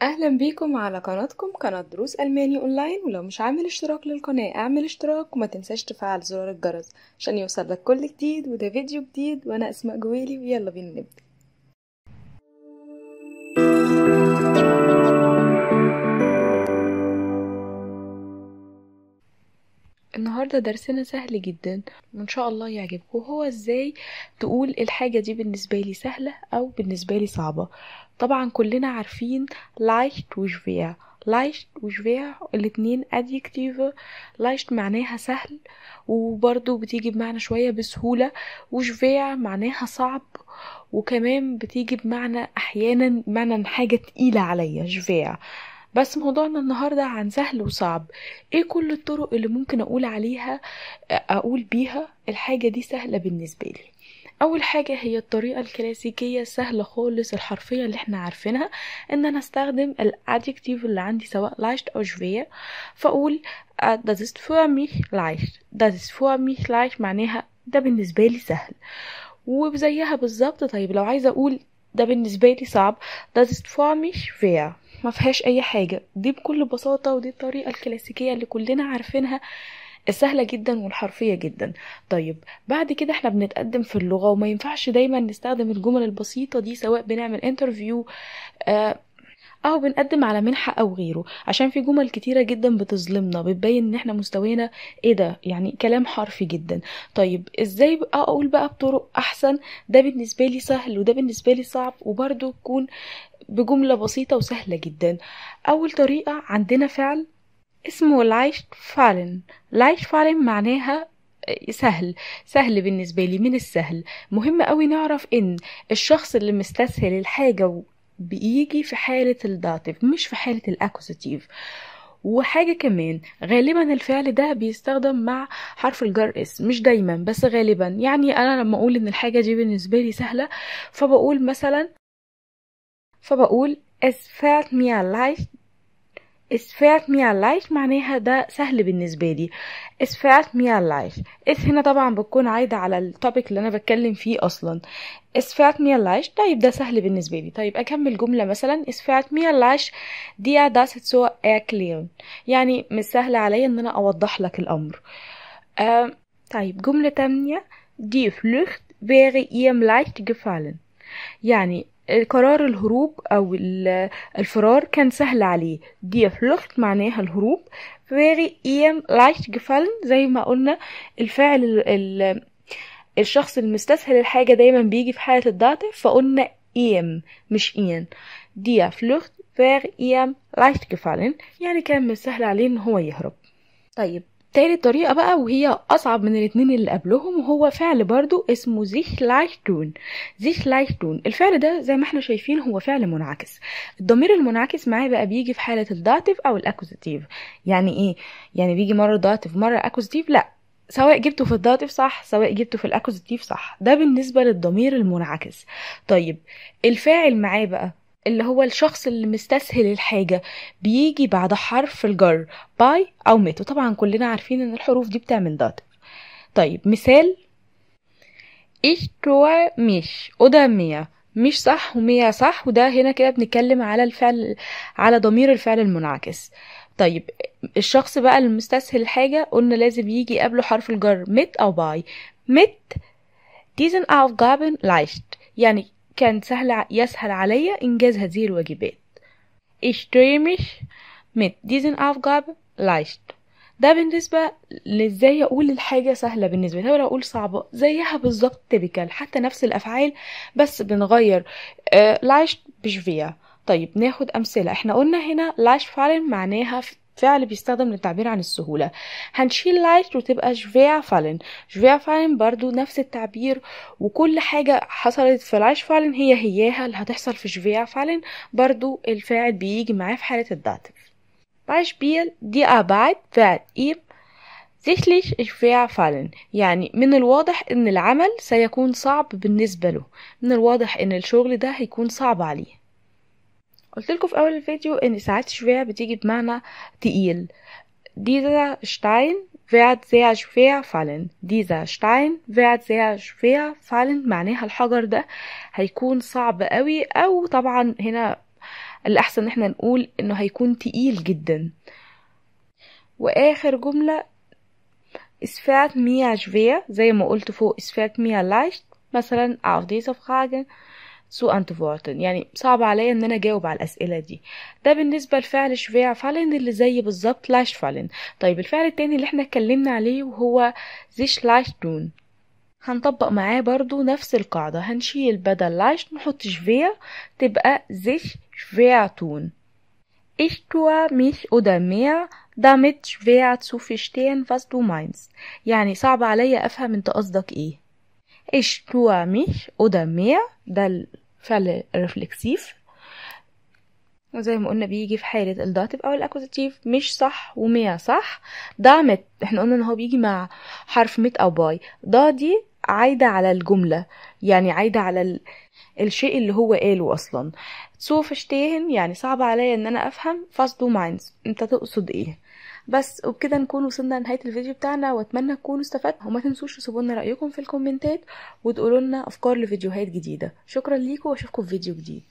اهلا بيكم على قناتكم قناة دروس الماني اونلاين ولو مش عامل اشتراك للقناة اعمل اشتراك وما تنساش تفعل زرار الجرس عشان يوصلك كل جديد وده فيديو جديد وانا اسماء جويلي ويلا بينا نبدأ النهاردة درسنا سهل جدا وان شاء الله يعجبكم هو ازاي تقول الحاجة دي بالنسبة لي سهلة او بالنسبة لي صعبة طبعا كلنا عارفين leicht و schwer leicht و schwer الاتنين adjective leicht معناها سهل وبرضو بتيجي بمعنى شوية بسهولة و schwer معناها صعب وكمان بتيجي بمعنى احيانا معنى ان حاجة تقيلة عليا schwer بس موضوعنا النهاردة عن سهل وصعب ايه كل الطرق اللي ممكن اقول عليها اقول بيها الحاجة دي سهلة بالنسبة لي اول حاجة هي الطريقة الكلاسيكية السهلة خالص الحرفية اللي احنا عارفينها ان انا استخدم الادجكتيف اللي عندي سواء leicht او schwer فاقول das ist für mich leicht das ist für mich leicht معناها ده بالنسبة لي سهل وزيها بالظبط طيب لو عايزة اقول ده بالنسبة لي صعب das ist für mich schwer ما فيهاش اي حاجة دي بكل بساطة ودي الطريقة الكلاسيكية اللي كلنا عارفينها السهلة جدا والحرفية جدا طيب بعد كده احنا بنتقدم في اللغة وما ينفعش دايما نستخدم الجمل البسيطة دي سواء بنعمل انترفيو آه او بنقدم على منحة او غيره عشان في جمل كتيرة جدا بتظلمنا بتبين ان احنا مستوانا ايه ده يعني كلام حرفي جدا طيب ازاي بقى اقول بقى بطرق احسن ده بالنسبة لي سهل وده بالنسبة لي صعب وبرضه تكون بجملة بسيطة وسهلة جدا اول طريقة عندنا فعل اسمه لايشت فالن لايشت فالن معناها سهل سهل بالنسبة لي من السهل مهم قوي نعرف ان الشخص اللي مستسهل الحاجة بيجي في حالة الداتيف مش في حالة الاكوزاتيف وحاجة كمان غالبا الفعل ده بيستخدم مع حرف الجر اس مش دايما بس غالبا يعني انا لما اقول ان الحاجة دي بالنسبة لي سهلة فبقول مثلا فبقول es fällt mir leicht es fällt mir leicht معناها ده سهل بالنسبة لي es fällt mir leicht es هنا طبعا بتكون عايدة على التوبيك اللي أنا بتكلم فيه أصلا es fällt mir leicht طيب ده سهل بالنسبة لي طيب أكمل جملة مثلا es fällt mir leicht dir das zu erklären يعني مش سهل عليا إن أنا أوضح لك الأمر آه طيب جملة تانية die Flucht wäre ihm leicht gefallen يعني قرار الهروب او الفرار كان سهل عليه دي فلوخت معناها الهروب very ihm leicht gefallen زي ما قلنا الفعل ال ال الشخص المستسهل الحاجة دايما بيجي في حالة الداتيف فقلنا ihm مش إين دي فلوخت very ihm leicht gefallen يعني كان من السهل عليه ان هو يهرب طيب تالت طريقة بقى وهي أصعب من الاتنين اللي قبلهم وهو فعل برضو اسمه sich leicht tun sich leicht tun الفعل ده زي ما احنا شايفين هو فعل منعكس الضمير المنعكس معاه بقى بيجي في حالة الداتيف أو الأكوزاتيف يعني ايه يعني بيجي مرة داتيف مرة أكوزاتيف لا سواء جبته في الداتيف صح سواء جبته في الأكوزاتيف صح ده بالنسبة للضمير المنعكس طيب الفاعل معاه بقى اللي هو الشخص اللي مستسهل الحاجة بيجي بعد حرف الجر باي أو مت وطبعا كلنا عارفين ان الحروف دي بتعمل داتيف طيب مثال ich tue mich oder mir مش صح ومية صح وده هنا كده بنتكلم على الفعل على ضمير الفعل المنعكس طيب الشخص بقى المستسهل الحاجة قلنا لازم يجي قبله حرف الجر مت أو باي مت diesen Aufgaben leicht يعني كان سهل يسهل عليا إنجاز هذه الواجبات Ich tue mich mit diesen Aufgaben leicht ده بالنسبة لازاي اقول الحاجة سهلة بالنسبة لي ولا اقول صعبة زيها بالظبط تبكال حتى نفس الافعال بس بنغير آه لايشت بشفيا طيب ناخد امثلة احنا قلنا هنا لايشت فعلا معناها فعل بيستخدم للتعبير عن السهولة هنشيل لايشت وتبقى شفيع فعلا شفيع فعلا برضو نفس التعبير وكل حاجة حصلت في لايش فعلا هي هياها اللي هتحصل في شفيع فعلا برضو الفاعل بيجي معاه في حالة الداتيف Beispiel die Arbeit wird ihm sicherlich schwer fallen يعني من الواضح ان العمل سيكون صعب بالنسبة له من الواضح ان الشغل ده هيكون صعب عليه قلت لكم في اول الفيديو ان ساعات شوية بتيجي بمعنى تقيل dieser Stein wird sehr schwer fallen dieser Stein wird sehr schwer fallen معناها الحجر ده هيكون صعب قوي او طبعا هنا الأحسن إن احنا نقول إنه هيكون تقيل جدا وآخر جملة Es fällt mir schwer زي ما قلت فوق Es fällt mir leicht مثلا auf diese Frage zu antworten يعني صعب عليا ان انا اجاوب على الاسئله دي ده بالنسبه لفعل شفاع فعلن اللي زي بالظبط لاش فعلن طيب الفعل التاني اللي احنا اتكلمنا عليه وهو sich leicht tun هنطبق معاه برضو نفس القاعدة هنشيل بدل leicht نحط شفيع تبقى sich schwer tun Ich tue mich oder mir damit schwer zu verstehen was du meinst يعني صعب عليا افهم انت قصدك ايه Ich tue mich oder mir ده الفعل رفلكسيف وزي ما قلنا بيجي في حالة الداتيف أو الأكوزاتيف مش صح ومية صح ده مت احنا قلنا ان هو بيجي مع حرف مت أو باي ده دي عايدة على الجملة يعني عايدة على ال... الشيء اللي هو قاله أصلا سو فشتيهن يعني صعب عليا ان انا افهم فاست دو ماينز انت تقصد ايه بس وبكده نكون وصلنا لنهايه الفيديو بتاعنا واتمنى تكونوا استفدتوا وما تنسوش تسيبوا لنا رايكم في الكومنتات وتقولوا لنا افكار لفيديوهات جديده شكرا ليكم واشوفكم في فيديو جديد